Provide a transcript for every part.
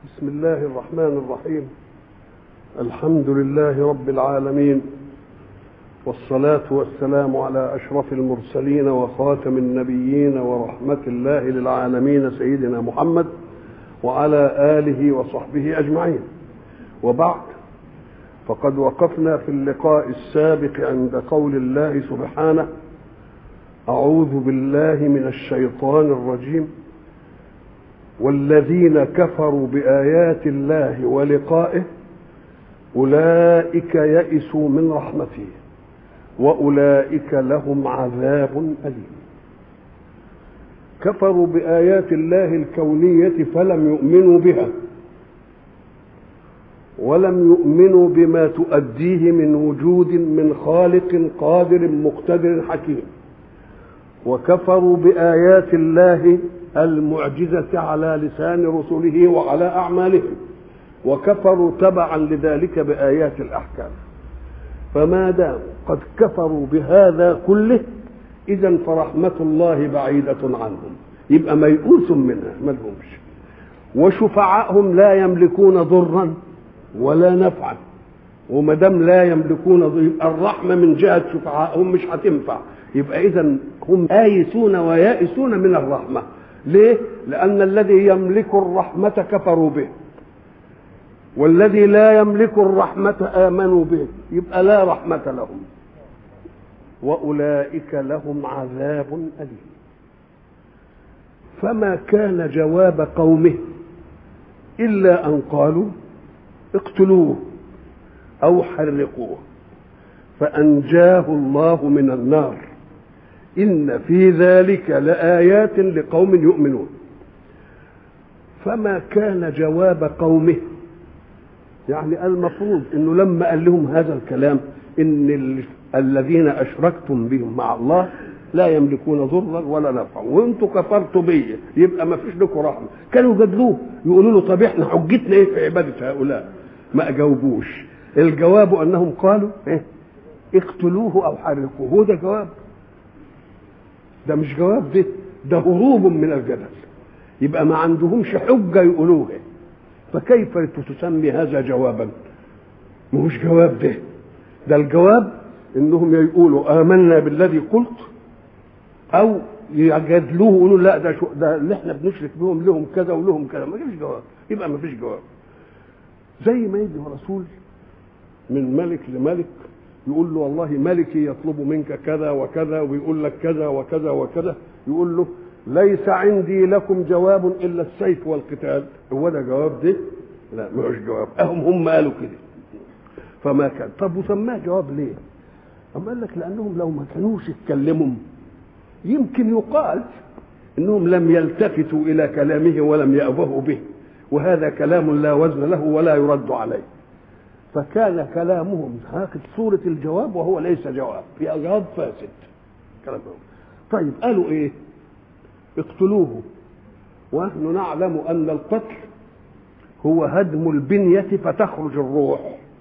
بسم الله الرحمن الرحيم الحمد لله رب العالمين والصلاة والسلام على أشرف المرسلين وخاتم النبيين ورحمة الله للعالمين سيدنا محمد وعلى آله وصحبه أجمعين وبعد فقد وقفنا في اللقاء السابق عند قول الله سبحانه أعوذ بالله من الشيطان الرجيم والذين كفروا بآيات الله ولقائه أولئك يئسوا من رحمته وأولئك لهم عذاب أليم كفروا بآيات الله الكونية فلم يؤمنوا بها ولم يؤمنوا بما تؤديه من وجود من خالق قادر مقتدر حكيم وكفروا بآيات الله المعجزة على لسان رسله وعلى أعمالهم وكفروا تبعا لذلك بآيات الأحكام فما دام قد كفروا بهذا كله إذا فرحمة الله بعيدة عنهم يبقى ميؤوس منها ما لهمش وشفعائهم لا يملكون ضرا ولا نفعا وما دام لا يملكون ضر يبقى الرحمة من جهة شفعائهم مش هتنفع يبقى إذا هم آيسون ويائسون من الرحمة ليه؟ لأن الذي يملك الرحمة كفروا به والذي لا يملك الرحمة آمنوا به يبقى لا رحمة لهم وأولئك لهم عذاب أليم فما كان جواب قومه إلا أن قالوا اقتلوه أو حرقوه فأنجاه الله من النار إن في ذلك لآيات لقوم يؤمنون فما كان جواب قومه يعني المفروض انه لما قال لهم هذا الكلام ان الذين اشركتم بهم مع الله لا يملكون ضرا ولا نفعا وانتم كفرتوا بي يبقى ما فيش لكم رحمه كانوا جادلوه يقولوا له طب احنا حجتنا ايه في عباده هؤلاء ما اجاوبوش الجواب انهم قالوا ايه اقتلوه او حرقوه هو ده جواب ده مش جواب ده ده هروب من الجدل يبقى ما عندهمش حجه يقولوها فكيف تسمي هذا جوابا مش جواب ده ده الجواب انهم يقولوا امنا بالذي قلت او يجادلوه يقولوا لا ده شو ده اللي احنا بنشرك بهم لهم كذا ولهم كذا ما فيش جواب يبقى ما فيش جواب زي ما يجي رسول من ملك لملك يقول له والله ملكي يطلب منك كذا وكذا ويقول لك كذا وكذا وكذا يقول له ليس عندي لكم جواب الا السيف والقتال هو ده جواب ده لا مش جواب اهم هم قالوا كده فما كان طب وسماه جواب ليه اما قال لك لانهم لو ما كانوش يتكلموا يمكن يقال انهم لم يلتفتوا الى كلامه ولم يأبهوا به وهذا كلام لا وزن له ولا يرد عليه فكان كلامهم هاخد صورة الجواب وهو ليس جواب في جواب فاسد كلامهم طيب قالوا ايه اقتلوه ونحن نعلم ان القتل هو هدم البنية فتخرج الروح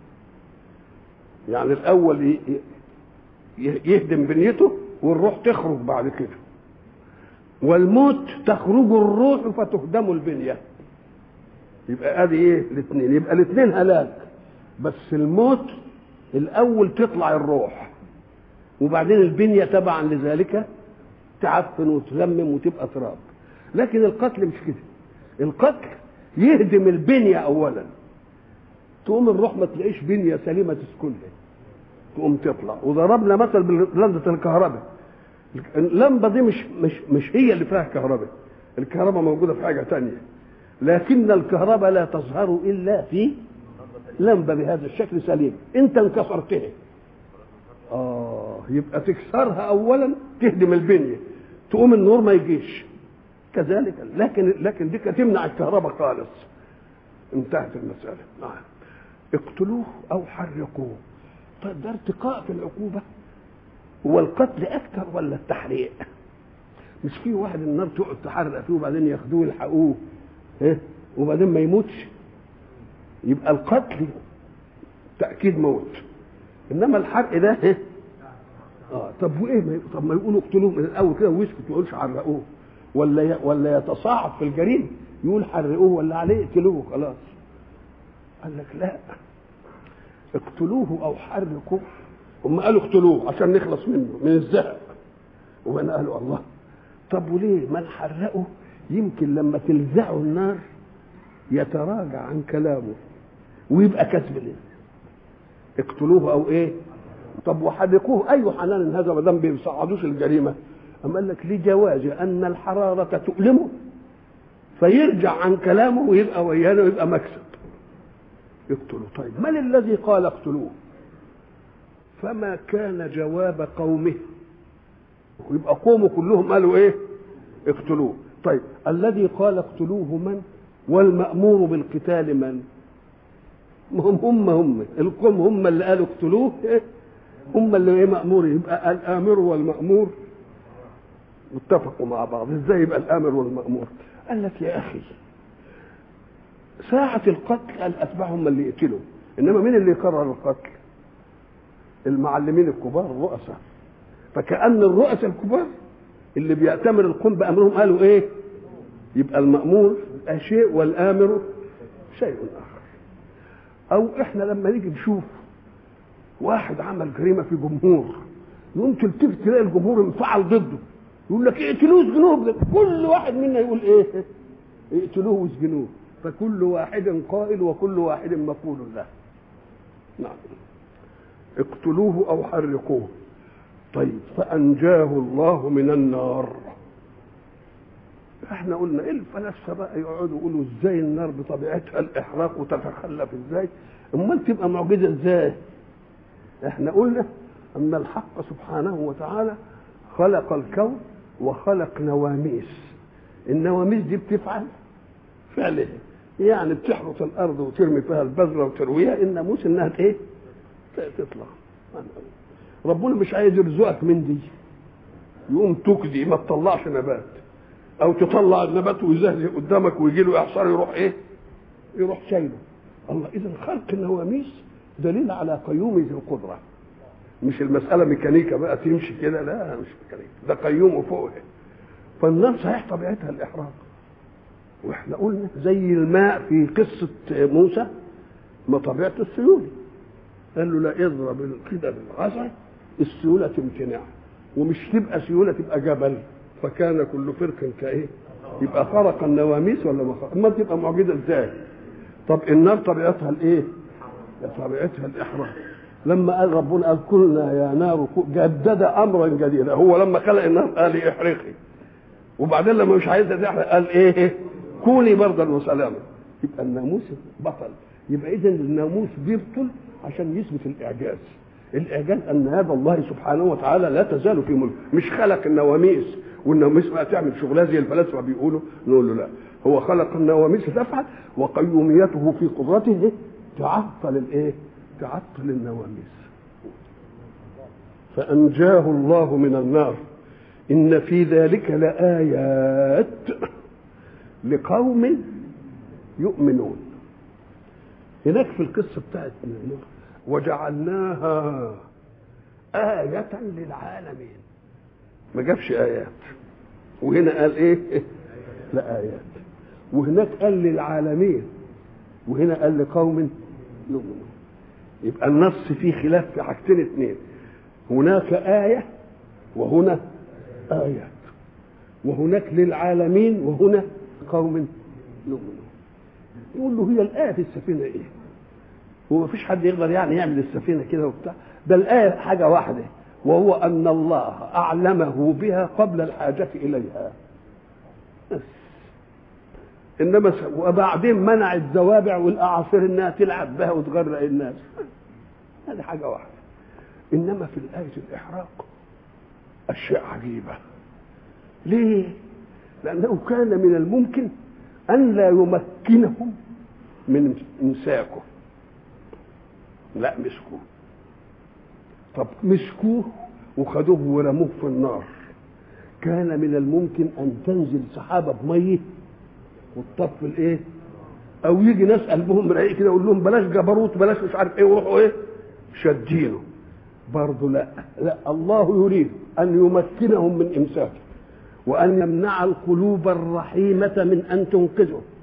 يعني الاول يهدم بنيته والروح تخرج بعد كده والموت تخرج الروح فتهدم البنية يبقى ادي ايه الاثنين يبقى الاثنين هلاك بس الموت الاول تطلع الروح وبعدين البنيه تبعا لذلك تعفن وتلمم وتبقى تراب لكن القتل مش كده القتل يهدم البنيه اولا تقوم الروح ما تلاقيش بنيه سليمه تسكنها تقوم تطلع وضربنا مثل بلمبه الكهرباء اللمبه دي مش مش مش هي اللي فيها كهرباء الكهرباء موجوده في حاجه تانية لكن الكهرباء لا تظهر الا في لمبه بهذا الشكل سليم انت انكسرتها اه يبقى تكسرها اولا تهدم البنيه تقوم النور ما يجيش كذلك لكن لكن دي تمنع الكهرباء خالص انتهت المساله نعم اقتلوه او حرقوه طيب ده ارتقاء في العقوبه هو القتل اكثر ولا التحريق مش في واحد النار تقعد تحرق فيه وبعدين ياخدوه يلحقوه ايه وبعدين ما يموتش يبقى القتل تأكيد موت إنما الحرق ده إيه؟ اه طب وإيه ما طب ما يقولوا اقتلوه من الأول كده ويسكت ما يقولش حرقوه ولا ي... ولا يتصاعد في الجريمة يقول حرقوه ولا عليه اقتلوه خلاص قال لك لا اقتلوه او حرقوه هم قالوا اقتلوه عشان نخلص منه من الزهق وبنا قالوا الله طب وليه ما نحرقه يمكن لما تلزعه النار يتراجع عن كلامه ويبقى كذب ليه اقتلوه او ايه طب وحرقوه اي حنان هذا ما دام بيصعدوش الجريمه اما قال لك لجواز ان الحراره تؤلمه فيرجع عن كلامه ويبقى ويانا ويبقى مكسب يقتلوا طيب من الذي قال اقتلوه فما كان جواب قومه ويبقى قومه كلهم قالوا ايه اقتلوه طيب الذي قال اقتلوه من والمأمور بالقتال من هم هم هم القوم هم اللي قالوا اقتلوه إيه؟ هم اللي ايه مأمور يبقى الآمر والمأمور اتفقوا مع بعض ازاي يبقى الآمر والمأمور قال لك يا أخي ساعة القتل الأتباع هم اللي يقتلوا إنما مين اللي يقرر القتل المعلمين الكبار الرؤساء فكأن الرؤساء الكبار اللي بيأتمر القوم بأمرهم قالوا إيه يبقى المأمور شيء والآمر شيء آخر أو إحنا لما نيجي نشوف واحد عمل جريمة في جمهور يقوم تلتفت تلاقي الجمهور انفعل ضده يقول لك اقتلوه اسجنوه كل واحد منا يقول ايه اقتلوه واسجنوه فكل واحد قائل وكل واحد مقول له نعم اقتلوه او حرقوه طيب فانجاه الله من النار احنا قلنا ايه الفلاسفه بقى يقعدوا يقولوا ازاي النار بطبيعتها الاحراق وتتخلف ازاي امال تبقى معجزه ازاي احنا قلنا ان الحق سبحانه وتعالى خلق الكون وخلق نواميس النواميس دي بتفعل فعلها يعني بتحرث الارض وترمي فيها البذره وترويها الناموس انها ايه تطلع ربنا مش عايز يرزقك من دي يقوم تكدي ما تطلعش نبات او تطلع النبات ويزهزه قدامك ويجي له اعصار يروح ايه يروح شايله الله اذا خلق النواميس دليل على قيومه القدره مش المسألة ميكانيكا بقى تمشي كده لا مش ميكانيكا ده قيوم وفوق فالنار صحيح طبيعتها الإحراق واحنا قلنا زي الماء في قصة موسى ما طبيعته السيولة قال له لا اضرب كده بالعصا السيولة تمتنع ومش تبقى سيولة تبقى جبل فكان كل فرق كايه يبقى خرق النواميس ولا ما خرق اما تبقى معجزة ازاي طب النار طبيعتها الايه طبيعتها الاحراق لما قال ربنا قال كلنا يا نار جدد امرا جديدا هو لما خلق النار قال احرقي وبعدين لما مش عايزها تحرق قال ايه كوني بردا وسلاما يبقى الناموس بطل يبقى اذا الناموس بيبطل عشان يثبت الاعجاز الاعجاز ان هذا الله سبحانه وتعالى لا تزال في ملك مش خلق النواميس والنواميس بقى تعمل شغلها زي الفلاسفه بيقولوا نقول له لا هو خلق النواميس تفعل وقيوميته في قدرته تعطل الايه تعطل النواميس فأنجاه الله من النار إن في ذلك لآيات لقوم يؤمنون هناك في القصة بتاعت نوح وجعلناها آية للعالمين ما جابش آيات وهنا قال إيه لآيات وهناك قال للعالمين وهنا قال لقوم يؤمنون يبقى النص فيه خلاف في حاجتين اثنين هناك آية وهنا آيات وهناك للعالمين وهنا قوم يؤمنون يقول له هي الآية في السفينة إيه؟ هو ما فيش حد يقدر يعني يعمل السفينة كده وبتاع ده الآية حاجة واحدة وهو أن الله أعلمه بها قبل الحاجة إليها بس انما وبعدين منع الزوابع والاعاصير انها تلعب بها وتغرق الناس هذه حاجه واحده انما في الايه الاحراق اشياء عجيبه ليه لانه كان من الممكن ان لا يمكنهم من امساكه لا مسكوه طب مسكوه وخدوه ورموه في النار كان من الممكن ان تنزل سحابه بميه وتطفي الايه او يجي ناس قلبهم رقيق كده يقول لهم بلاش جبروت بلاش مش عارف ايه ويروحوا ايه شادينه برضه لا لا الله يريد ان يمكنهم من امساكه وان يمنع القلوب الرحيمه من ان تنقذه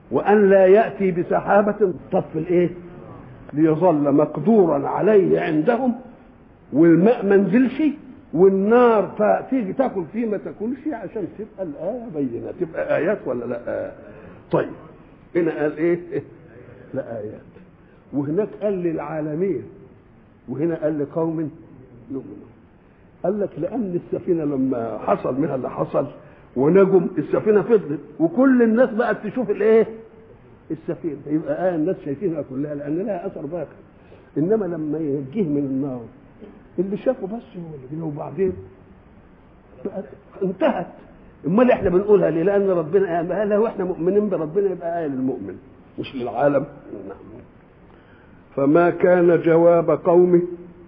وأن لا يأتي بسحابة طف الإيه ليظل مقدورا عليه عندهم والماء ما نزلش والنار تيجي تاكل فيه ما تاكلش عشان تبقى الآية بينة تبقى آيات ولا لا طيب هنا قال إيه لا آيات وهناك قال للعالمين وهنا قال لقوم يؤمنون قال لك لأن السفينة لما حصل منها اللي حصل ونجم السفينة فضلت وكل الناس بقت تشوف الإيه السفينة يبقى آية الناس شايفينها كلها لأن لها أثر باقي إنما لما ينجيه من النار اللي شافه بس هو اللي كده وبعدين انتهت امال احنا بنقولها ليه؟ لان ربنا قالها واحنا مؤمنين بربنا يبقى ايه للمؤمن مش للعالم نعم فما كان جواب قومه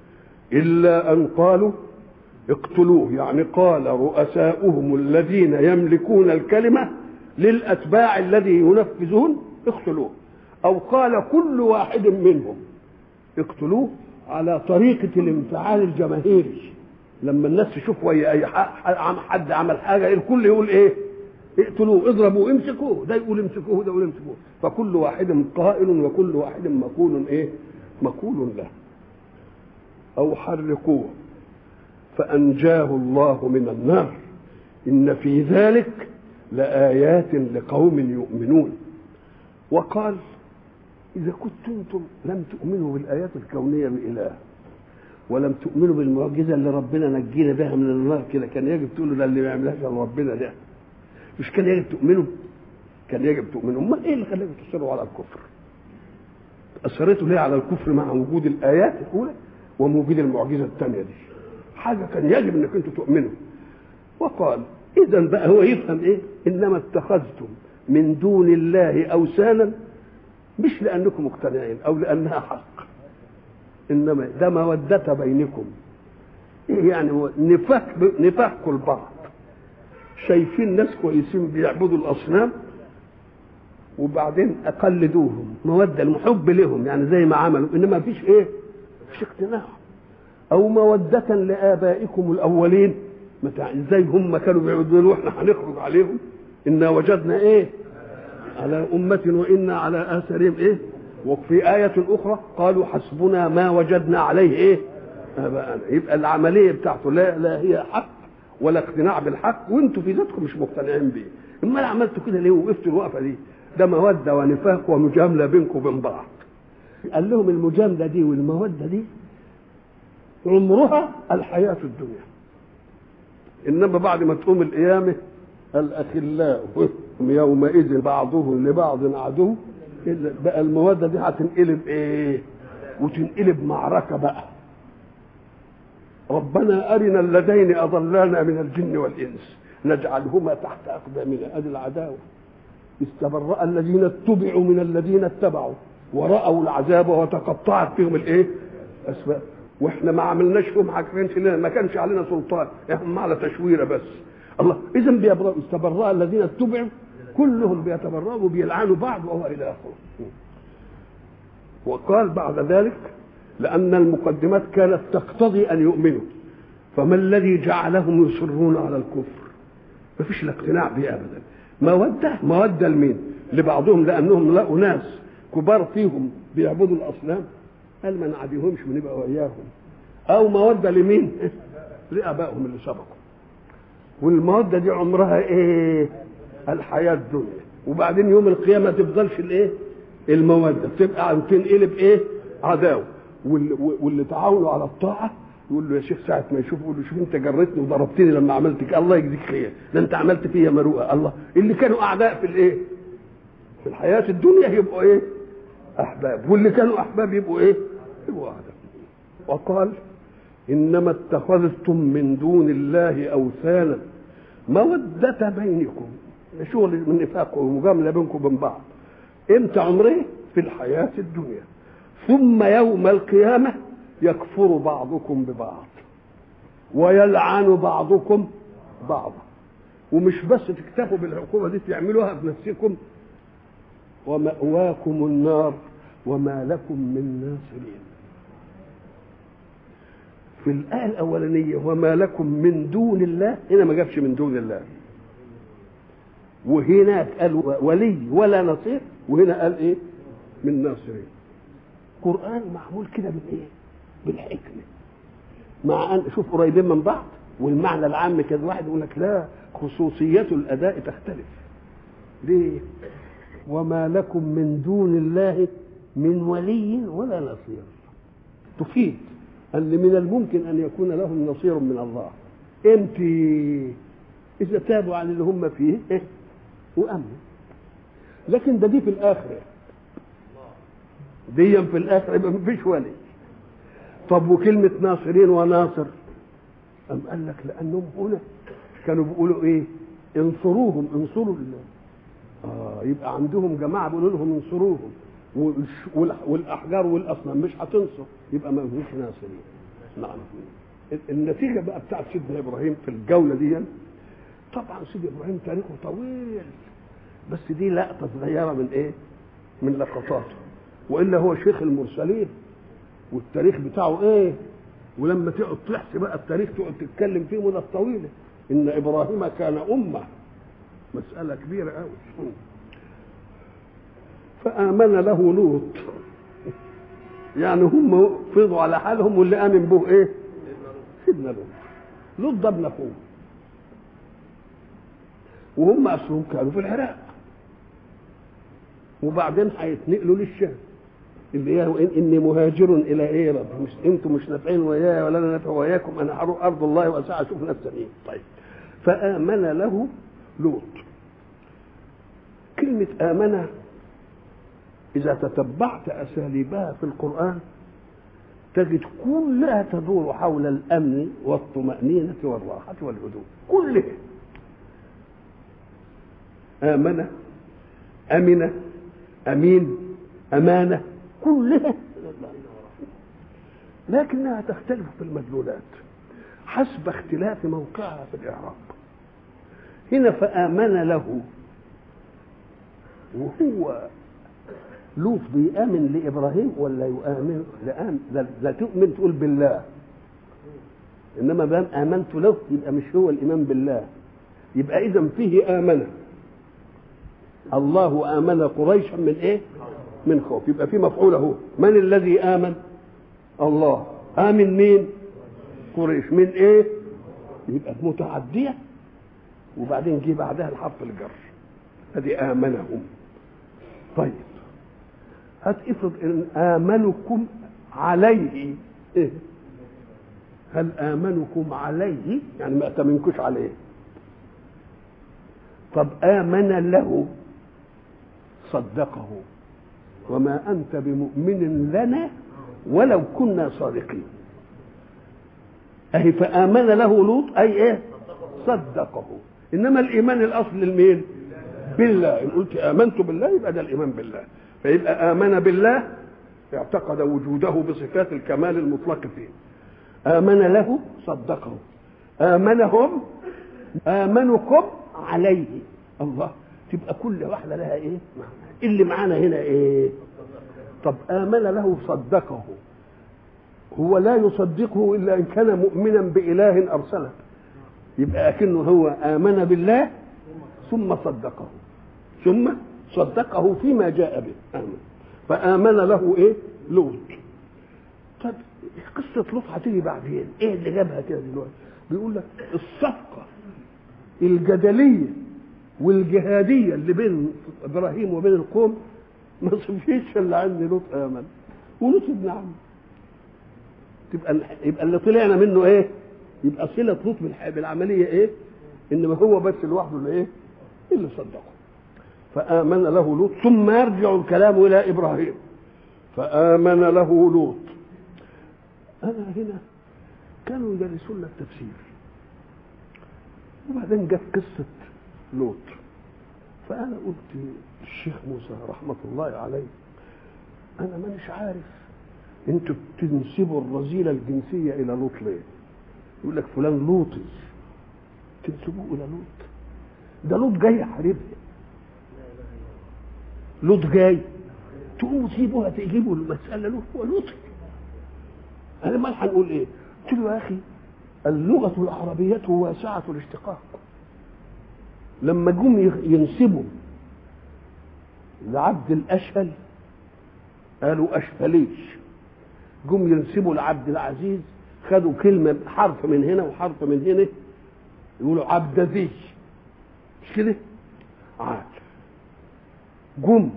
الا ان قالوا اقتلوه يعني قال رؤساؤهم الذين يملكون الكلمه للاتباع الذي ينفذون اقتلوه او قال كل واحد منهم اقتلوه على طريقة الانفعال الجماهيري لما الناس تشوف ويا اي حد عمل حاجة الكل يقول ايه اقتلوه اضربوا امسكوه ده يقول امسكوه ده يقول امسكوه فكل واحد قائل وكل واحد مقول ايه مقول له او حرقوه فانجاه الله من النار ان في ذلك لآيات لقوم يؤمنون وقال إذا كنتم أنتم لم تؤمنوا بالآيات الكونية بإله ولم تؤمنوا بالمعجزة اللي ربنا نجينا بها من النار كده كان يجب تقولوا ده اللي ما يعملهاش إلا ربنا ده مش كان يجب تؤمنوا؟ كان يجب تؤمنوا أمال إيه اللي خلاكم تصروا على الكفر؟ أصريتوا ليه على الكفر مع وجود الآيات الأولى ووجود المعجزة الثانية دي؟ حاجة كان يجب إنك أنتم تؤمنوا وقال إذا بقى هو يفهم إيه؟ إنما اتخذتم من دون الله أوثانا مش لانكم مقتنعين او لانها حق انما ده موده بينكم ايه يعني نفاق نفاقكم البعض شايفين ناس كويسين بيعبدوا الاصنام وبعدين اقلدوهم موده المحب لهم يعني زي ما عملوا انما فيش ايه فيش اقتناع او موده لابائكم الاولين متى ازاي هم كانوا بيعبدون واحنا هنخرج عليهم انا وجدنا ايه على أمة وإنا على آثارهم إيه وفي آية أخرى قالوا حسبنا ما وجدنا عليه إيه آباءنا يبقى العملية بتاعته لا لا هي حق ولا اقتناع بالحق وانتوا في ذاتكم مش مقتنعين بيه امال عملتوا كده ليه وقفتوا الوقفه دي ده موده ونفاق ومجامله بينكم وبين بعض قال لهم المجامله دي والموده دي عمرها الحياه الدنيا انما بعد ما تقوم القيامه الاخلاء يومئذ بعضهم لبعض عدو بقى الموده دي هتنقلب ايه وتنقلب معركه بقى ربنا ارنا اللذين اضلانا من الجن والانس نجعلهما تحت اقدامنا ادي العداوه استبرأ الذين اتبعوا من الذين اتبعوا ورأوا العذاب وتقطعت فيهم الايه؟ اسباب واحنا ما عملناش فيهم حاجه كانش لنا ما كانش علينا سلطان احنا على تشويره بس الله اذا بيبرأ استبرأ الذين اتبعوا كلهم بيتبرأوا وبيلعنوا بعض وهو الى اخره وقال بعد ذلك لأن المقدمات كانت تقتضي أن يؤمنوا فما الذي جعلهم يصرون على الكفر ما فيش الاقتناع به أبدا مودة مودة لمين لبعضهم لأنهم لقوا ناس كبار فيهم بيعبدوا الأصنام قال ما نعديهمش ونبقى وإياهم أو مودة لمين لآبائهم اللي سبقوا والمودة دي عمرها إيه الحياة الدنيا وبعدين يوم القيامة تفضلش الإيه المودة تبقى تنقلب إيه عداوة واللي تعاونوا على الطاعه يقول له يا شيخ ساعه ما يشوف يقول له شوف انت جريتني وضربتني لما عملت كده الله يجزيك خير ده انت عملت فيا مروءه الله اللي كانوا اعداء في الايه؟ في الحياه الدنيا يبقوا ايه؟ احباب واللي كانوا احباب يبقوا ايه؟ يبقوا اعداء وقال انما اتخذتم من دون الله اوثانا موده بينكم شغل من نفاق ومجامله بينكم وبين بعض امتى عمره؟ في الحياه الدنيا ثم يوم القيامة يكفر بعضكم ببعض ويلعن بعضكم بعضا ومش بس تكتفوا بالعقوبة دي تعملوها بنفسكم ومأواكم النار وما لكم من ناصرين في الآية الأولانية وما لكم من دون الله هنا ما جابش من دون الله وهناك قال ولي ولا نصير وهنا قال ايه من ناصرين قرآن معمول كده بالايه بالحكمة مع ان شوف قريبين من بعض والمعنى العام كده واحد يقول لك لا خصوصية الأداء تختلف ليه وما لكم من دون الله من ولي ولا نصير تفيد أن من الممكن أن يكون لهم نصير من الله امتى إذا تابوا عن اللي هم فيه إيه؟ وأمنوا لكن ده دي في الآخرة دي في الآخرة يبقى مفيش ولي طب وكلمة ناصرين وناصر أم قال لك لأنهم هنا كانوا بيقولوا إيه انصروهم انصروا الله آه يبقى عندهم جماعة بيقولوا لهم انصروهم والأحجار والأصنام مش هتنصر يبقى ما فيش ناصرين نعم النتيجة بقى بتاعت سيدنا إبراهيم في الجولة دي طبعا سيدنا إبراهيم تاريخه طويل بس دي لقطة صغيرة من إيه؟ من لقطاته وإلا هو شيخ المرسلين والتاريخ بتاعه إيه؟ ولما تقعد تحكي بقى التاريخ تقعد تتكلم فيه مدة طويلة إن إبراهيم كان أمة مسألة كبيرة أوي فآمن له لوط يعني هم فضوا على حالهم واللي آمن به إيه؟ سيدنا لوط لوط ده ابن أخوه وهم أصلهم كانوا في العراق وبعدين هيتنقلوا للشام اللي هي وإن إني مهاجر إلى إيه يا رب مش أنتم مش نافعين وياي ولا أنا نافع وياكم أنا هروح أرض الله وأسعى أشوف ناس تانيين طيب فآمن له لوط كلمة آمن إذا تتبعت أساليبها في القرآن تجد كلها تدور حول الأمن والطمأنينة والراحة والهدوء كلها آمن أمن أمين أمانة كلها لكنها تختلف في المدلولات حسب اختلاف موقعها في الإعراب هنا فآمن له وهو لوط بيآمن لإبراهيم ولا يؤمن لآمن لا, لا تؤمن تقول بالله إنما دام آمنت له يبقى مش هو الإيمان بالله يبقى إذا فيه آمنة الله آمن قريشا من إيه؟ من خوف يبقى في مفعول اهو من الذي آمن؟ الله آمن مين؟ قريش من إيه؟ يبقى متعدية وبعدين جه بعدها الحرف الجر ادي آمنهم طيب هات افرض ان آمنكم عليه إيه؟ هل آمنكم عليه يعني ما أتمنكوش عليه طب آمن له صدقه وما أنت بمؤمن لنا ولو كنا صادقين أهي فآمن له لوط أي إيه صدقه إنما الإيمان الأصل لمين بالله إن قلت آمنت بالله يبقى ده الإيمان بالله فيبقى آمن بالله اعتقد وجوده بصفات الكمال المطلق فيه آمن له صدقه آمنهم آمنكم عليه الله تبقى كل واحدة لها إيه اللي معانا هنا إيه طب آمن له صدقه هو لا يصدقه إلا إن كان مؤمنا بإله أرسله يبقى أكنه هو آمن بالله ثم صدقه ثم صدقه فيما جاء به آمن فآمن له إيه لوط طب قصة لوط هتيجي بعدين إيه اللي جابها كده دلوقتي بيقول لك الصفقة الجدلية والجهادية اللي بين إبراهيم وبين القوم ما صفيش إلا عند لوط آمن ولوط ابن عم تبقى يبقى اللي طلعنا منه ايه؟ يبقى صلة لوط بالعملية ايه؟ انما هو بس لوحده اللي ايه؟ اللي صدقه فآمن له لوط ثم يرجع الكلام إلى إبراهيم فآمن له لوط أنا هنا كانوا يدرسون لنا التفسير وبعدين جت قصة لوط فأنا قلت الشيخ موسى رحمة الله عليه أنا مانيش عارف انتوا بتنسبوا الرذيلة الجنسية إلى لوط ليه؟ يقول لك فلان لوطي تنسبوه إلى لوط ده لوط جاي يحاربها لوط جاي تقوموا تسيبوها تجيبوا المسألة له هو لوطي أنا ما هنقول إيه؟ قلت له يا أخي اللغة العربية واسعة الاشتقاق لما جم ينسبوا لعبد الاشهل قالوا اشهليش جم ينسبوا لعبد العزيز خدوا كلمة حرف من هنا وحرف من هنا يقولوا عبد ذي مش كده؟ عاد جم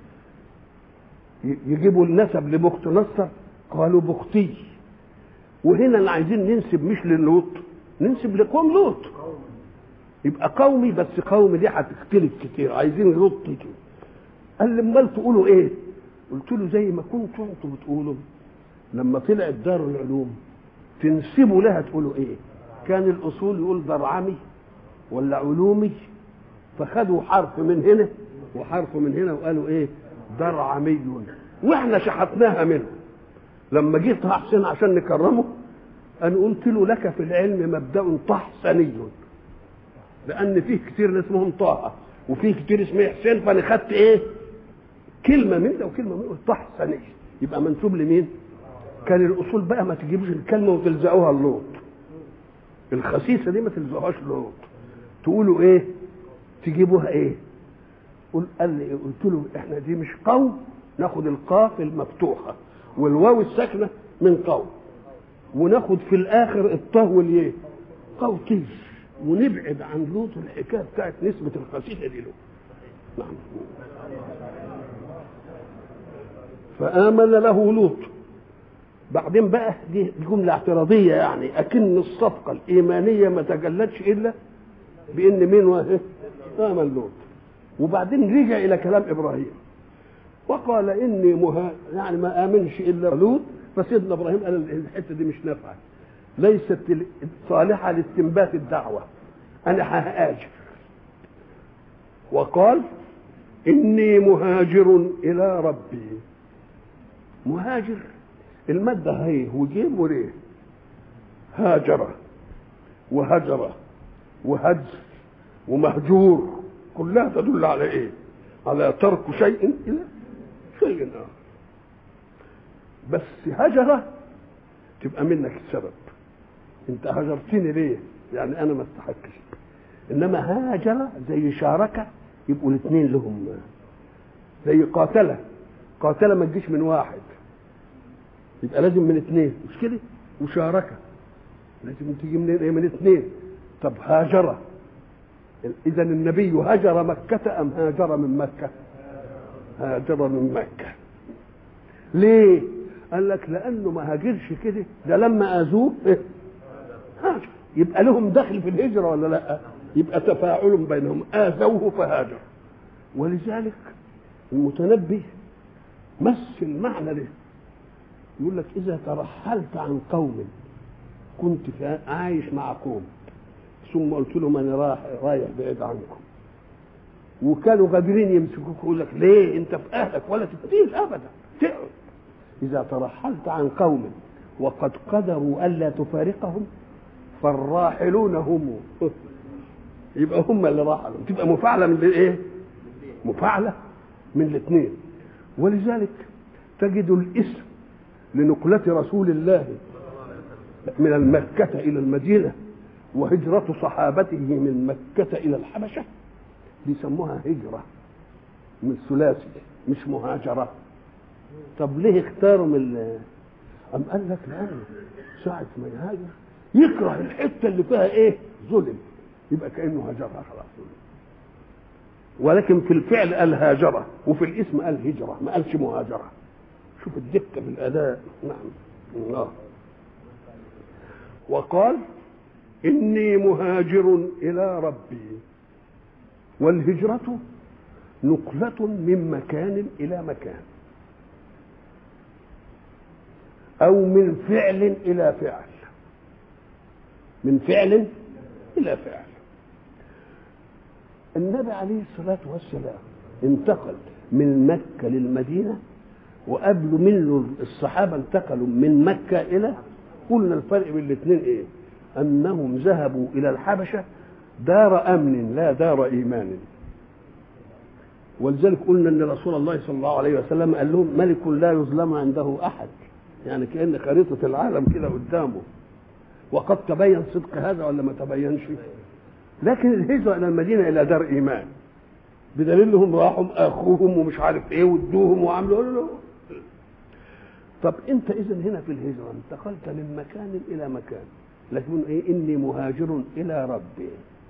يجيبوا النسب لبخت نصر قالوا بختي وهنا اللي عايزين ننسب مش للوط ننسب لقوم لوط يبقى قومي بس قومي دي هتختلف كتير عايزين لوط كتير قال لي امال تقولوا ايه؟ قلت له زي ما كنتوا انتوا بتقولوا لما طلعت دار العلوم تنسبوا لها تقولوا ايه؟ كان الاصول يقول درعمي ولا علومي فخدوا حرف من هنا وحرف من هنا وقالوا ايه؟ درعمي واحنا شحتناها منه لما جه طه حسين عشان نكرمه انا قلت له لك في العلم مبدا طحسني لان فيه كتير اسمهم طه وفيه كتير اسمه حسين فانا خدت ايه؟ كلمه من ده وكلمه من ده طحسني يبقى منسوب لمين؟ كان الاصول بقى ما تجيبوش الكلمه وتلزقوها اللوط الخسيسه دي ما تلزقوهاش لوط تقولوا ايه؟ تجيبوها ايه؟ قل قال لي قلت له احنا دي مش قوم ناخد القاف المفتوحه والواو الساكنه من قوم وناخد في الاخر الطه واليه قوتيش ونبعد عن لوط الحكايه بتاعت نسبه الخسيسه دي له نعم فآمن له لوط بعدين بقى دي جملة اعتراضية يعني أكن الصفقة الإيمانية ما تجلتش إلا بإن مين واحد آمن لوط وبعدين رجع إلى كلام إبراهيم وقال إني مها يعني ما آمنش إلا لوط فسيدنا إبراهيم قال الحتة دي مش نافعة ليست صالحة لاستنبات الدعوة أنا ههاجر وقال إني مهاجر إلى ربي مهاجر المادة هي وجيم وريه هاجر وهجر وهجر ومهجور كلها تدل على ايه؟ على ترك شيء الى شيء اخر بس هجر تبقى منك السبب انت هجرتني ليه؟ يعني انا ما استحقش انما هاجر زي شارك يبقوا الاثنين لهم زي قاتله قاتله ما تجيش من واحد يبقى لازم من اثنين مش كده مشاركه لازم تيجي من من اثنين طب هاجر اذا النبي هاجر مكه ام هاجر من مكه هاجر من مكه ليه قال لك لانه ما هاجرش كده ده لما اذوه إيه؟ هاجر يبقى لهم دخل في الهجره ولا لا يبقى تفاعل بينهم اذوه فهاجر ولذلك المتنبي مثل معنى ده يقول لك اذا ترحلت عن قوم كنت عايش مع قوم ثم قلت لهم انا رايح رايح بعيد عنكم وكانوا قادرين يمسكوك يقول لك ليه انت في اهلك ولا تبتيه ابدا تقعد اذا ترحلت عن قوم وقد قدروا الا تفارقهم فالراحلون هم يبقى هم اللي راحلوا تبقى مفاعله من ايه مفاعله من الاثنين ولذلك تجد الاسم لنقلة رسول الله من المكة إلى المدينة وهجرة صحابته من مكة إلى الحبشة بيسموها هجرة من ثلاثي مش مهاجرة طب ليه اختاروا من أم قال لك لأنه ساعة ما يهاجر يكره الحتة اللي فيها إيه ظلم يبقى كأنه هاجرها خلاص ولكن في الفعل قال هاجرة وفي الاسم قال هجرة ما قالش مهاجرة شوف الدقة في الأداء نعم الله وقال إني مهاجر إلى ربي والهجرة نقلة من مكان إلى مكان أو من فعل إلى فعل من فعل إلى فعل النبي عليه الصلاة والسلام انتقل من مكة للمدينة وقبل منه الصحابة انتقلوا من مكة إلى قلنا الفرق بين الاثنين إيه؟ أنهم ذهبوا إلى الحبشة دار أمن لا دار إيمان ولذلك قلنا أن رسول الله صلى الله عليه وسلم قال لهم ملك لا يظلم عنده أحد يعني كأن خريطة العالم كده قدامه وقد تبين صدق هذا ولا ما تبينش لكن الهجره الى المدينه الى دار ايمان بدليل انهم راحوا اخوهم ومش عارف ايه وادوهم وعملوا له طب انت اذا هنا في الهجره انتقلت من مكان الى مكان لكن ايه اني مهاجر الى ربي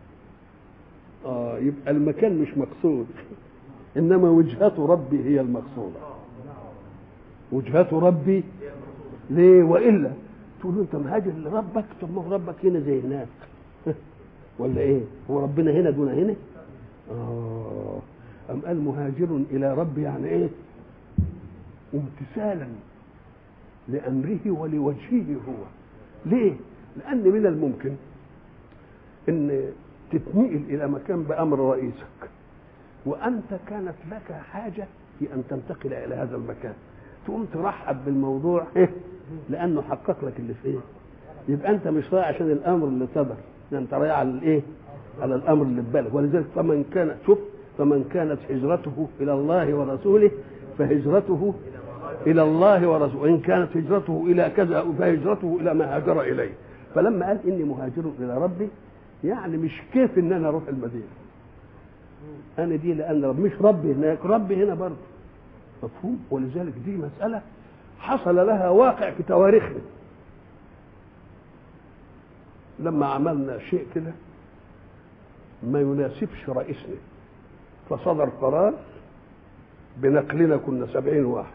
اه يبقى المكان مش مقصود انما وجهة ربي هي المقصودة وجهة ربي ليه والا تقول له انت مهاجر لربك طب ما هو ربك هنا زي هناك ولا ايه هو ربنا هنا دون هنا اه ام قال مهاجر الى ربي يعني ايه امتثالا لامره ولوجهه هو ليه لان من الممكن ان تتنقل الى مكان بامر رئيسك وانت كانت لك حاجه في ان تنتقل الى هذا المكان تقوم ترحب بالموضوع إيه؟ لانه حقق لك اللي فيه يبقى انت مش رايح عشان الامر اللي صدر ده انت رايح على الايه على الامر اللي في بالك ولذلك فمن كانت شوف فمن كانت هجرته الى الله ورسوله فهجرته الى الله ورسوله وان كانت هجرته الى كذا فهجرته الى ما هاجر اليه فلما قال اني مهاجر الى ربي يعني مش كيف ان انا اروح المدينه انا دي لان رب مش ربي هناك ربي هنا برضه مفهوم ولذلك دي مساله حصل لها واقع في تواريخنا لما عملنا شيء كده ما يناسبش رئيسنا فصدر قرار بنقلنا كنا سبعين واحد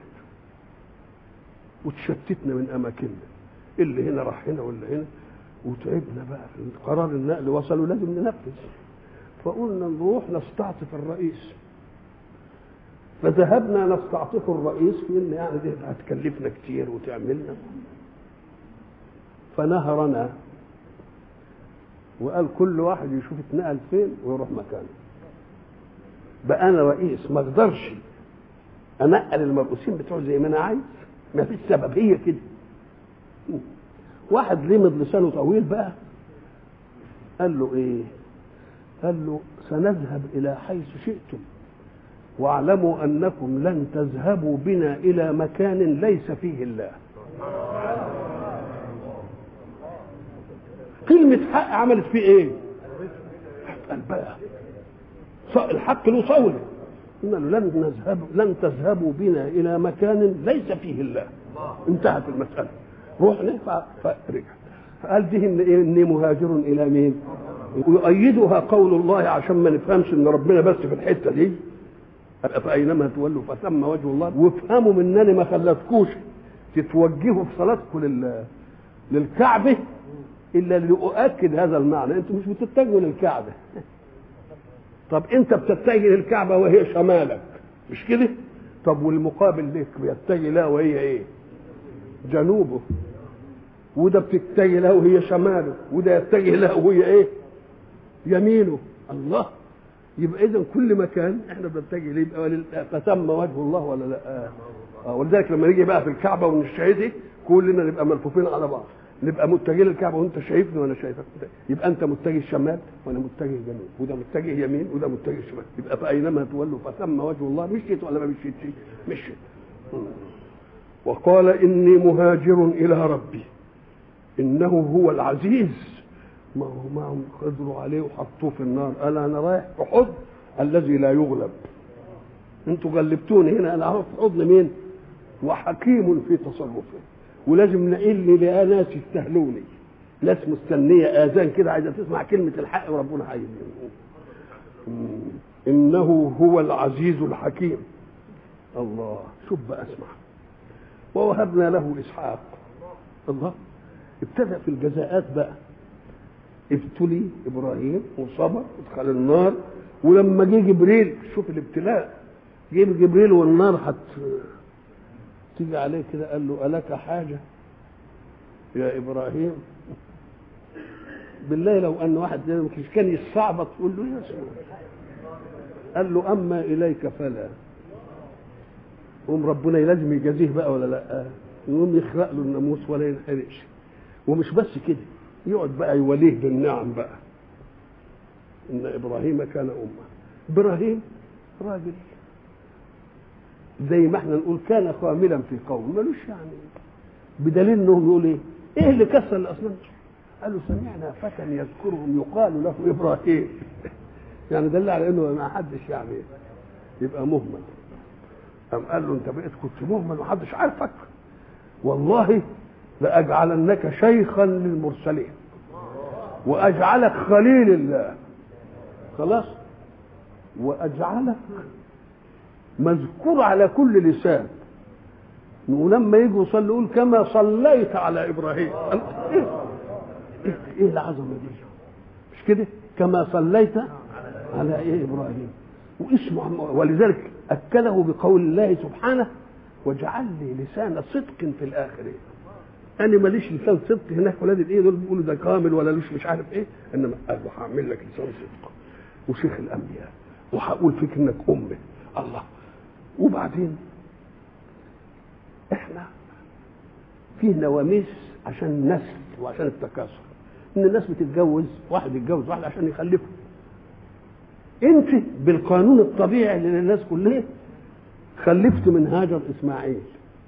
وتشتتنا من اماكننا اللي هنا راح هنا واللي هنا وتعبنا بقى في قرار النقل وصلوا لازم ننفذ فقلنا نروح نستعطف الرئيس فذهبنا نستعطف الرئيس في ان يعني دي هتكلفنا كتير وتعملنا فنهرنا وقال كل واحد يشوف اتنقل فين ويروح مكانه بقى انا رئيس ما اقدرش انقل المرؤوسين بتوع زي ما انا عايز ما فيش سبب هي كده واحد لمض لسانه طويل بقى قال له ايه قال له سنذهب الى حيث شئتم واعلموا انكم لن تذهبوا بنا الى مكان ليس فيه الله كلمة حق عملت فيه ايه؟ قال بقى الحق له صولة قلنا له لن نذهب لن تذهبوا بنا الى مكان ليس فيه الله انتهت المسألة رحنا فرجع فقال دي إن إيه؟ اني مهاجر الى مين؟ ويؤيدها قول الله عشان ما نفهمش ان ربنا بس في الحته دي فاينما تولوا فثم وجه الله وافهموا منني ما خلتكوش تتوجهوا في صلاتكم لل للكعبه الا لاؤكد هذا المعنى انتم مش بتتجهوا للكعبه طب انت بتتجه للكعبه وهي شمالك مش كده طب والمقابل لك بيتجه لها وهي ايه جنوبه وده بتتجه له وهي شماله وده يتجه له وهي ايه يمينه الله يبقى اذا كل مكان احنا بنتجه ليه يبقى فتم وجه الله ولا لا آه. ولذلك لما نيجي بقى في الكعبه ونشهد كلنا نبقى ملفوفين على بعض نبقى متجهين للكعبه وانت شايفني وانا شايفك يبقى انت متجه شمال وانا متجه جنوب وده متجه يمين وده متجه شمال يبقى فاينما تولوا فثم وجه الله مشيت ولا ما مشيتش مشيت وقال اني مهاجر الى ربي انه هو العزيز ما هو ما هم قدروا عليه وحطوه في النار قال انا رايح في حضن الذي لا يغلب انتوا غلبتوني هنا انا اعرف في حضن مين وحكيم في تصرفه ولازم نقل لناس يستهلوني ناس مستنيه اذان كده عايزه تسمع كلمه الحق وربنا عايز انه هو العزيز الحكيم الله شوف بقى اسمع ووهبنا له اسحاق الله ابتدأ في الجزاءات بقى ابتلي ابراهيم وصبر ودخل النار ولما جه جبريل شوف الابتلاء جه جبريل والنار حت تيجي عليه كده قال له ألك حاجة يا إبراهيم بالله لو أن واحد مش كان يستعبط تقول له يا قال له أما إليك فلا قوم ربنا لازم يجازيه بقى ولا لا يقوم يخرق له الناموس ولا ينحرقش ومش بس كده يقعد بقى يوليه بالنعم بقى ان ابراهيم كان امه ابراهيم راجل زي ما احنا نقول كان خاملا في قوم ملوش يعني بدليل انهم يقول ايه ايه اللي كسر الاصنام قالوا سمعنا فتى يذكرهم يقال له ابراهيم يعني دل على انه ما حدش يعني يبقى مهمل قام قال له انت بقيت كنت مهمل ومحدش عارفك والله لاجعلنك شيخا للمرسلين واجعلك خليل الله خلاص واجعلك مذكور على كل لسان ولما يجوا يصلوا يقول كما صليت على ابراهيم قال ايه ايه, إيه العظمه دي مش كده كما صليت على ايه ابراهيم واسمه ولذلك اكده بقول الله سبحانه واجعل لي لسان صدق في الاخرين انا ماليش لسان صدق هناك ولاد الايه دول بيقولوا ده كامل ولا لوش مش عارف ايه انما قال له هعمل لك لسان صدق وشيخ الانبياء وهقول فيك انك امه الله وبعدين احنا فيه نواميس عشان النسل وعشان التكاثر ان الناس بتتجوز واحد يتجوز واحد عشان يخلفه انت بالقانون الطبيعي للناس كلها خلفت من هاجر اسماعيل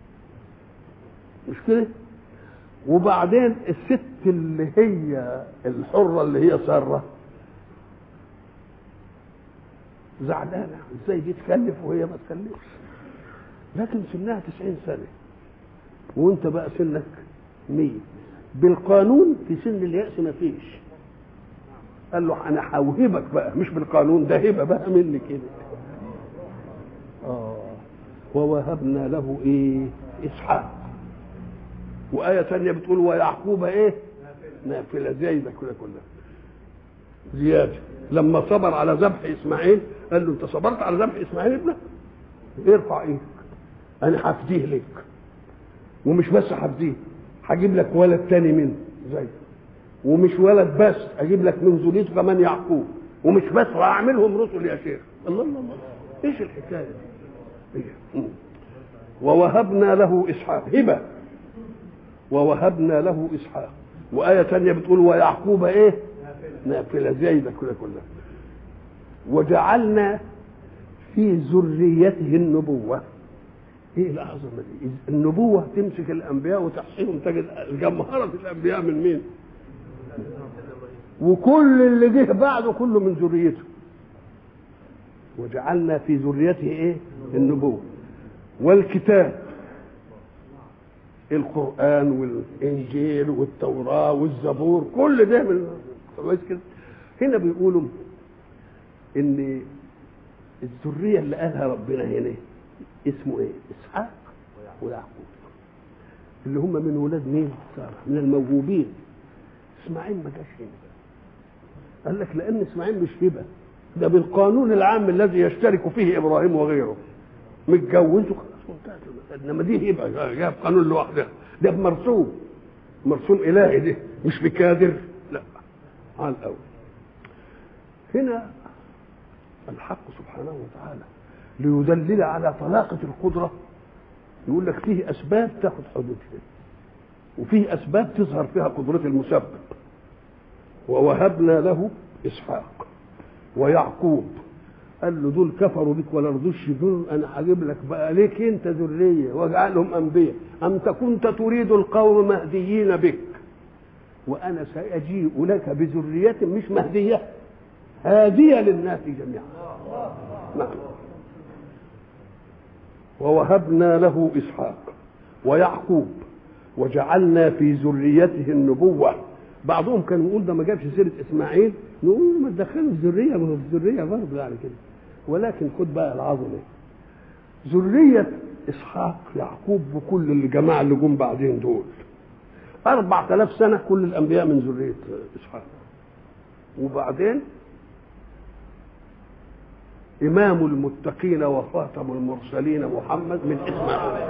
مش كده وبعدين الست اللي هي الحره اللي هي ساره زعلانه ازاي دي تخلف وهي ما تخلفش لكن سنها تسعين سنه وانت بقى سنك مية بالقانون في سن اليأس ما فيش قال له انا هوهبك بقى مش بالقانون ده هبه بقى مني كده اه ووهبنا له ايه اسحاق وآية ثانية بتقول ويعقوب ايه نافلة زي ده كده كلها زيادة لما صبر على ذبح اسماعيل قال له انت صبرت على ذبح اسماعيل ابنك ارفع ايدك انا هفديه لك ومش بس هفديه هجيب لك ولد تاني منه زي ومش ولد بس اجيب لك من ذريته كمان يعقوب ومش بس وهعملهم رسل يا شيخ الله الله الله ايش الحكايه دي إيه؟ ووهبنا له اسحاق هبه ووهبنا له اسحاق وايه ثانيه بتقول ويعقوب ايه نافله زي ده كده كلها وجعلنا في ذريته النبوه ايه العظمه دي النبوه تمسك الانبياء وتحصيهم تجد جمهره الانبياء من مين وكل اللي جه بعده كله من ذريته وجعلنا في ذريته ايه النبوه والكتاب القران والانجيل والتوراه والزبور كل ده من كويس كده هنا بيقولوا ان الذريه اللي قالها ربنا هنا اسمه ايه اسحاق ويعقوب اللي هم من ولاد مين ساره من الموهوبين اسماعيل ما جاش هنا قال لك لان اسماعيل مش هبه ده بالقانون العام الذي يشترك فيه ابراهيم وغيره متجوز وخلاص وانتهت المساله انما دي هبه جاب قانون لوحدها ده بمرسوم مرسوم الهي ده مش بكادر لا على الاول هنا الحق سبحانه وتعالى ليدلل على طلاقة القدرة يقول لك فيه أسباب تاخد حدودها وفيه أسباب تظهر فيها قدرة المسبب ووهبنا له إسحاق ويعقوب قال له دول كفروا بك ولا رضوش دول انا هجيب لك بقى ليك انت ذريه واجعلهم انبياء انت كنت تريد القوم مهديين بك وانا ساجيء لك بذريه مش مهديه هاديه للناس جميعا نعم ووهبنا له اسحاق ويعقوب وجعلنا في ذريته النبوه بعضهم كان يقول ده ما جابش سيره اسماعيل نقول ما تدخلوا الذريه ما هو الذريه برضه يعني كده ولكن خد بقى العظمه ذريه اسحاق يعقوب وكل الجماعه اللي جم بعدين دول أربعة آلاف سنة كل الأنبياء من ذرية إسحاق وبعدين إمام المتقين وخاتم المرسلين محمد من إسماعيل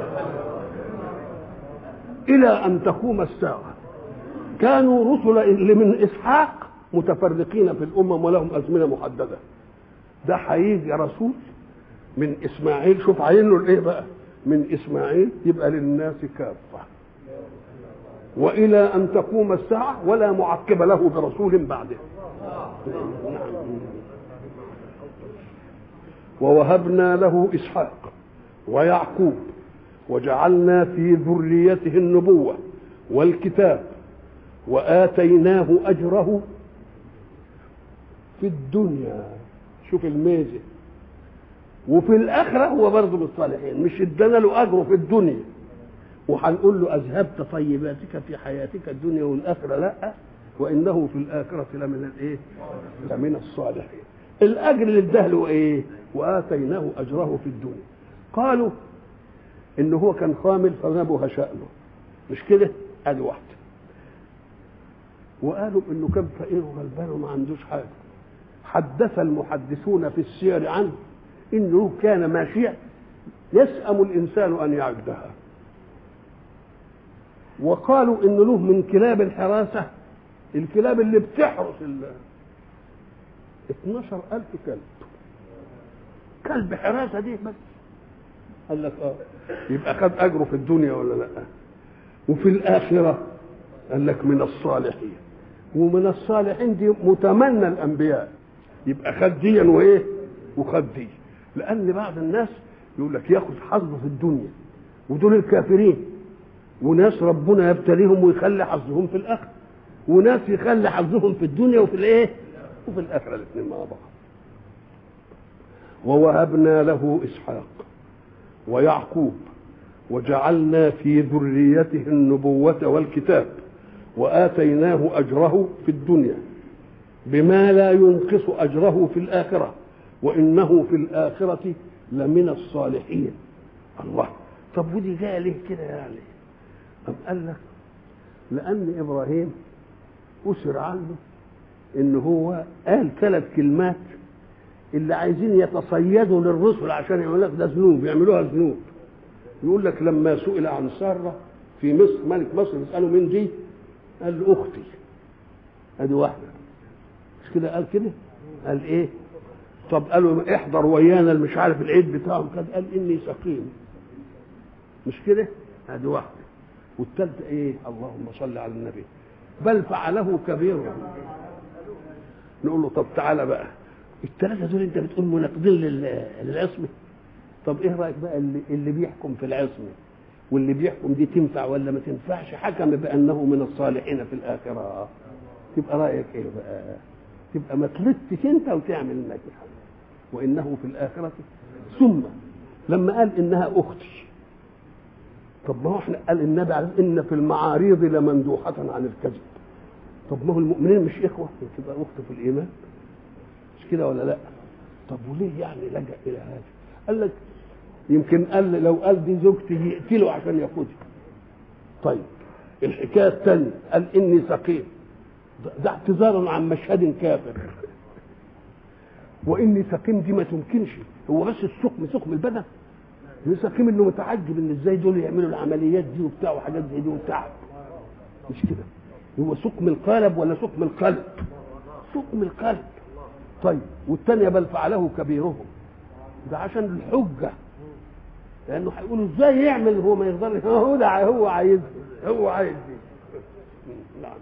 إلى أن تقوم الساعة كانوا رسل اللي من إسحاق متفرقين في الأمم ولهم أزمنة محددة ده هيجي رسول من إسماعيل شوف عينه الإيه بقى من إسماعيل يبقى للناس كافة وإلى أن تقوم الساعة ولا معقب له برسول بعده ووهبنا له إسحاق ويعقوب وجعلنا في ذريته النبوة والكتاب وآتيناه أجره في الدنيا شوف الميزة وفي الآخرة هو برضه من الصالحين مش ادانا له أجره في الدنيا وهنقول له أذهبت طيباتك في حياتك الدنيا والآخرة لا وإنه في الآخرة لمن الإيه؟ لمن الصالحين الأجر اللي اداه له إيه؟ وآتيناه أجره في الدنيا قالوا إن هو كان خامل فنبه شأنه مش كده؟ أدي واحدة وقالوا إنه كان فقير وغلبان وما عندوش حاجة حدث المحدثون في السير عنه انه كان ماشيا يسأم الانسان ان يعدها وقالوا ان له من كلاب الحراسه الكلاب اللي بتحرس ال 12000 كلب كلب حراسه دي بس قال لك اه يبقى خد اجره في الدنيا ولا لا وفي الاخره قال لك من الصالحين ومن الصالحين دي متمنى الانبياء يبقى خد ديا وايه وخد دي لان بعض الناس يقول لك ياخذ حظه في الدنيا ودول الكافرين وناس ربنا يبتليهم ويخلي حظهم في الاخره وناس يخلي حظهم في الدنيا وفي الايه وفي الاخره الاثنين مع بعض ووهبنا له اسحاق ويعقوب وجعلنا في ذريته النبوة والكتاب وآتيناه أجره في الدنيا بما لا ينقص أجره في الآخرة وإنه في الآخرة لمن الصالحين الله طب ودي جايه ليه كده يعني أم قال لك لأن إبراهيم أسر عنه إن هو قال ثلاث كلمات اللي عايزين يتصيدوا للرسل عشان يقول لك ده ذنوب يعملوها ذنوب يقول لك لما سئل عن سارة في مصر ملك مصر يسأله مين دي؟ قال له أختي أدي واحدة مش كده قال كده؟ قال إيه؟ طب قالوا احضر ويانا مش عارف العيد بتاعهم كان قال إني سقيم مش كده؟ أدي واحدة والثالثة إيه؟ اللهم صل على النبي بل فعله كبيرهم نقول له طب تعالى بقى الثلاثة دول أنت بتقول مناقضين للعصمة طب ايه رايك بقى اللي, اللي بيحكم في العصمه واللي بيحكم دي تنفع ولا ما تنفعش حكم بانه من الصالحين في الاخره تبقى رايك ايه بقى تبقى ما تلتش انت وتعمل انك وانه في الاخره ثم لما قال انها اختي طب ما هو احنا قال النبي عليه ان في المعاريض لمندوحه عن الكذب طب ما هو المؤمنين مش اخوه تبقى اخت في الايمان مش كده ولا لا طب وليه يعني لجأ الى هذا قال لك يمكن قال لو قال دي زوجتي يقتله عشان ياخدها طيب الحكايه الثانيه قال اني سقيم ده اعتذار عن مشهد كافر واني سقيم دي ما تمكنش هو بس السقم سقم البدن سقيم انه متعجب ان ازاي دول يعملوا العمليات دي وبتاع وحاجات زي دي وتعب مش كده هو سقم القالب ولا سقم القلب سقم القلب طيب والثانيه بل فعله كبيرهم ده عشان الحجة لأنه هيقولوا ازاي يعمل هو ما يقدرش هو ده هو عايز هو عايز دي نعم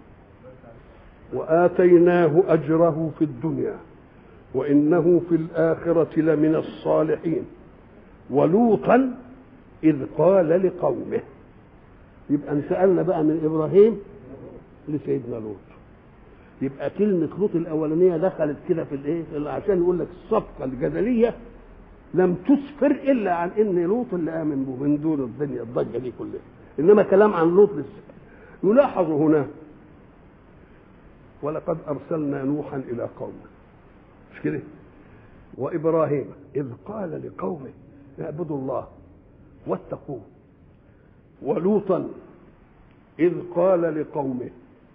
وآتيناه أجره في الدنيا وإنه في الآخرة لمن الصالحين ولوطا إذ قال لقومه يبقى انتقلنا بقى من إبراهيم لسيدنا لوط يبقى كلمة لوط الأولانية دخلت كده في الإيه؟ عشان يقول لك الصفقة الجدلية لم تسفر الا عن ان لوط اللي امن به من دون الدنيا الضجه دي كلها انما كلام عن لوط لسه يلاحظ هنا ولقد ارسلنا نوحا الى قومه مش كده وابراهيم اذ قال لقومه اعبدوا الله واتقوه ولوطا اذ قال لقومه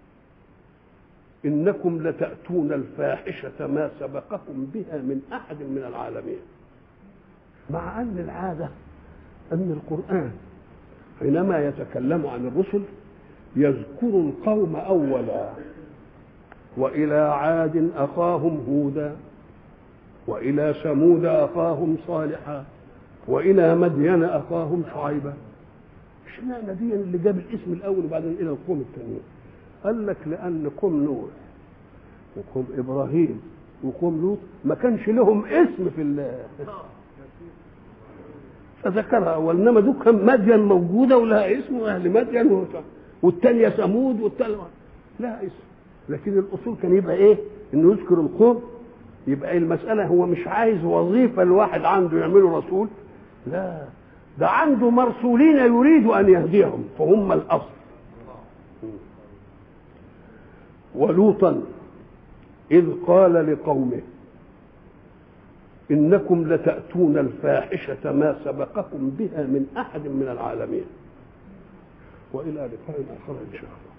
انكم لتاتون الفاحشه ما سبقكم بها من احد من العالمين مع أن العادة أن القرآن حينما يتكلم عن الرسل يذكر القوم أولا وإلى عاد أخاهم هودا وإلى ثمود أخاهم صالحا وإلى مدين أخاهم شعيبا اشمعنى دي اللي جاب الاسم الأول وبعدين إلى القوم الثانيين قال لك لأن قوم نوح وقوم إبراهيم وقوم لوط ما كانش لهم اسم في فذكرها اول انما دول كان مدين موجوده ولها اسم اهل مدين والثانيه ثمود والثالثه لا اسم لكن الاصول كان يبقى ايه انه يذكر القوم يبقى المساله هو مش عايز وظيفه الواحد عنده يعمله رسول لا ده عنده مرسولين يريد ان يهديهم فهم الاصل ولوطا اذ قال لقومه انكم لتاتون الفاحشه ما سبقكم بها من احد من العالمين والى لقاء اخر ان شاء الله